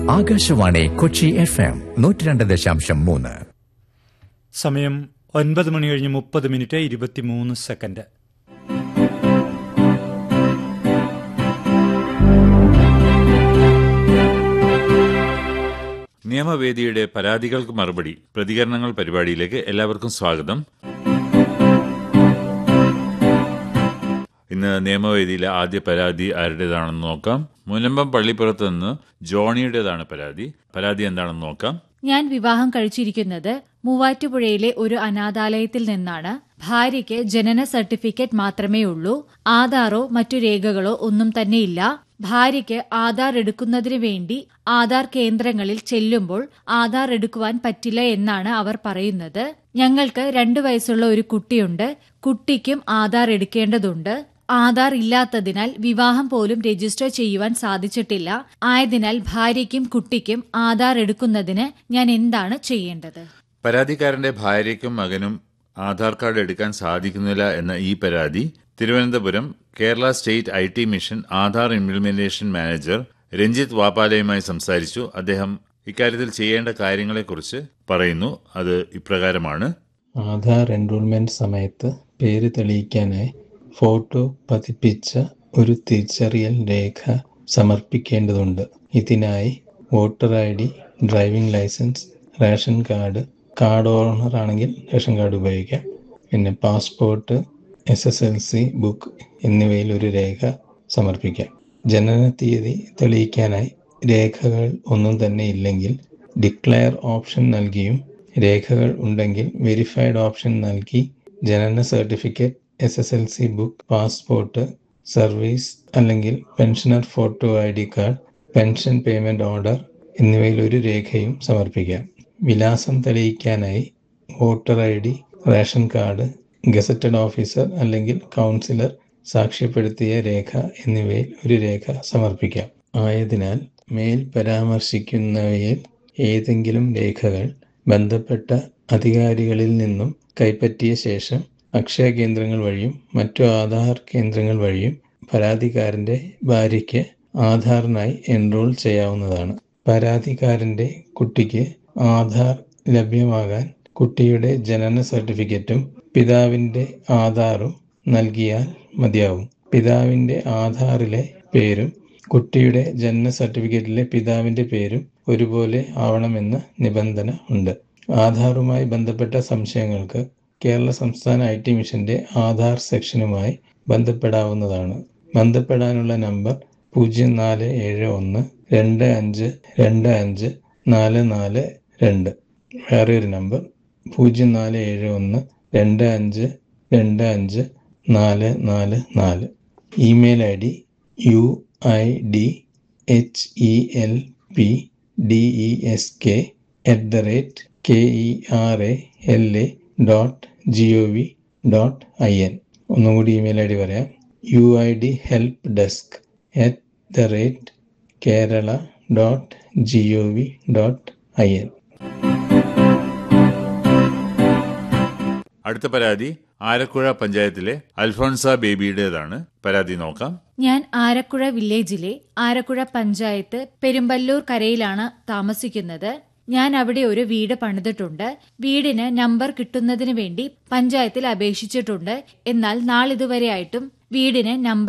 Akashvani Kochi F M നൂറ്റി രണ്ട് ദശാംശം മൂന്ന് സമയം ഒൻപത് മണി കഴിഞ്ഞ് മുപ്പത് മിനിറ്റ് ഇരുപത്തിമൂന്ന് സെക്കൻഡ് നിയമവേദിയുടെ പരാതികൾക്ക് മറുപടി പ്രതികരണങ്ങൾ പരിപാടിയിലേക്ക് എല്ലാവർക്കും സ്വാഗതം ഇന്ന് നിയമവേദിയിലെ ആദ്യ പരാതി ആരുടേതാണെന്ന് നോക്കാം മുനമ്പം പള്ളിപ്പുറത്ത് നിന്ന് ജോണിയുടേതാണ് പരാതി പരാതി എന്താണെന്ന് നോക്കാം ഞാൻ വിവാഹം കഴിച്ചിരിക്കുന്നത് മൂവാറ്റുപുഴയിലെ ഒരു അനാഥാലയത്തിൽ നിന്നാണ് ഭാര്യയ്ക്ക് ജനന സർട്ടിഫിക്കറ്റ് മാത്രമേ ഉള്ളൂ ആധാറോ മറ്റു രേഖകളോ ഒന്നും തന്നെയില്ല ഭാര്യയ്ക്ക് ആധാർ എടുക്കുന്നതിന് വേണ്ടി ആധാർ കേന്ദ്രങ്ങളിൽ ചെല്ലുമ്പോൾ ആധാർ എടുക്കുവാൻ പറ്റില്ല എന്നാണ് അവർ പറയുന്നത് ഞങ്ങൾക്ക് രണ്ടു വയസ്സുള്ള ഒരു കുട്ടിയുണ്ട് കുട്ടിക്കും ആധാർ എടുക്കേണ്ടതുണ്ട് ആധാർ ഇല്ലാത്തതിനാൽ വിവാഹം പോലും രജിസ്റ്റർ ചെയ്യുവാൻ സാധിച്ചിട്ടില്ല ആയതിനാൽ ഭാര്യയ്ക്കും കുട്ടിക്കും ആധാർ എടുക്കുന്നതിന് ഞാൻ എന്താണ് ചെയ്യേണ്ടത് പരാതിക്കാരന്റെ ഭാര്യയ്ക്കും മകനും ആധാർ കാർഡ് എടുക്കാൻ സാധിക്കുന്നില്ല എന്ന ഈ പരാതി Thiruvananthapuram Kerala state I T mission Aadhaar implementation manager Ranjith വാപ്പാലയുമായി സംസാരിച്ചു അദ്ദേഹം ഇക്കാര്യത്തിൽ ചെയ്യേണ്ട കാര്യങ്ങളെക്കുറിച്ച് പറയുന്നു അത് ഇപ്രകാരമാണ് ആധാർ എൻറോൾമെന്റ് സമയത്ത് പേര് തെളിയിക്കാനായി ഫോട്ടോ പതിപ്പിച്ച ഒരു തിരിച്ചറിയൽ രേഖ സമർപ്പിക്കേണ്ടതുണ്ട് ഇതിനായി voter I D driving licence ration card card owner ആണെങ്കിൽ റേഷൻ കാർഡ് ഉപയോഗിക്കാം പിന്നെ passport S S L C book എന്നിവയിൽ ഒരു രേഖ സമർപ്പിക്കാം ജനന തീയതി തെളിയിക്കാനായി രേഖകൾ ഒന്നും തന്നെ ഇല്ലെങ്കിൽ ഡിക്ലെയർ ഓപ്ഷൻ നൽകിയും രേഖകൾ ഉണ്ടെങ്കിൽ വെരിഫൈഡ് ഓപ്ഷൻ നൽകി ജനന certificate S S L C book passport service അല്ലെങ്കിൽ pensioner photo I D card pension payment order എന്നിവയിൽ ഒരു രേഖയും സമർപ്പിക്കാം വിലാസം തെളിയിക്കാനായി voter I D ration card gazetted officer അല്ലെങ്കിൽ കൗൺസിലർ സാക്ഷ്യപ്പെടുത്തിയ രേഖ എന്നിവയിൽ ഒരു രേഖ സമർപ്പിക്കാം ആയതിനാൽ മേൽ പരാമർശിക്കുന്നവയിൽ ഏതെങ്കിലും രേഖകൾ ബന്ധപ്പെട്ട അധികാരികളിൽ നിന്നും കൈപ്പറ്റിയ ശേഷം അക്ഷയ കേന്ദ്രങ്ങൾ വഴിയും മറ്റു ആധാർ കേന്ദ്രങ്ങൾ വഴിയും പരാതിക്കാരന്റെ ഭാര്യയ്ക്ക് ആധാറിനായി എൻറോൾ ചെയ്യാവുന്നതാണ് പരാതിക്കാരന്റെ കുട്ടിക്ക് ആധാർ ലഭ്യമാകാൻ കുട്ടിയുടെ ജനന സർട്ടിഫിക്കറ്റും പിതാവിന്റെ ആധാറും നൽകിയാൽ മതിയാവും പിതാവിന്റെ ആധാറിലെ പേരും കുട്ടിയുടെ ജനന സർട്ടിഫിക്കറ്റിലെ പിതാവിന്റെ പേരും ഒരുപോലെ ആവണമെന്ന നിബന്ധന ഉണ്ട് ആധാറുമായി ബന്ധപ്പെട്ട സംശയങ്ങൾക്ക് കേരള സംസ്ഥാന ഐ ടി മിഷന്റെ ആധാർ സെക്ഷനുമായി ബന്ധപ്പെടാവുന്നതാണ് ബന്ധപ്പെടാനുള്ള നമ്പർ പൂജ്യം നാല് ഏഴ് ഒന്ന് രണ്ട് അഞ്ച് രണ്ട് അഞ്ച് നാല് നാല് രണ്ട് വേറെ ഒരു നമ്പർ പൂജ്യം നാല് ഏഴ് ഒന്ന് രണ്ട് അഞ്ച് രണ്ട് അഞ്ച് നാല് നാല് നാല് email I D U I D H E L P D E S K at the rate K E R A L A dot G O V dot I N ഒന്നും കൂടി ഇമെയിൽ ഐ ഡി പറയാം U I D help desk at the rate Kerala dot G O V dot I N അടുത്ത പരാതി ആലക്കുഴ പഞ്ചായത്തിലെ അൽഫോൺസ ബേബിയുടേതാണ് പരാതി നോക്കാം ഞാൻ ആരക്കുഴ വില്ലേജിലെ ആരക്കുഴ പഞ്ചായത്ത് പെരുമ്പല്ലൂർ കരയിലാണ് താമസിക്കുന്നത് ഞാൻ അവിടെ ഒരു വീട് പണിതിട്ടുണ്ട് വീടിന് നമ്പർ കിട്ടുന്നതിന് വേണ്ടി പഞ്ചായത്തിൽ അപേക്ഷിച്ചിട്ടുണ്ട് എന്നാൽ നാളിതുവരെയായിട്ടും വീടിന് നമ്പർ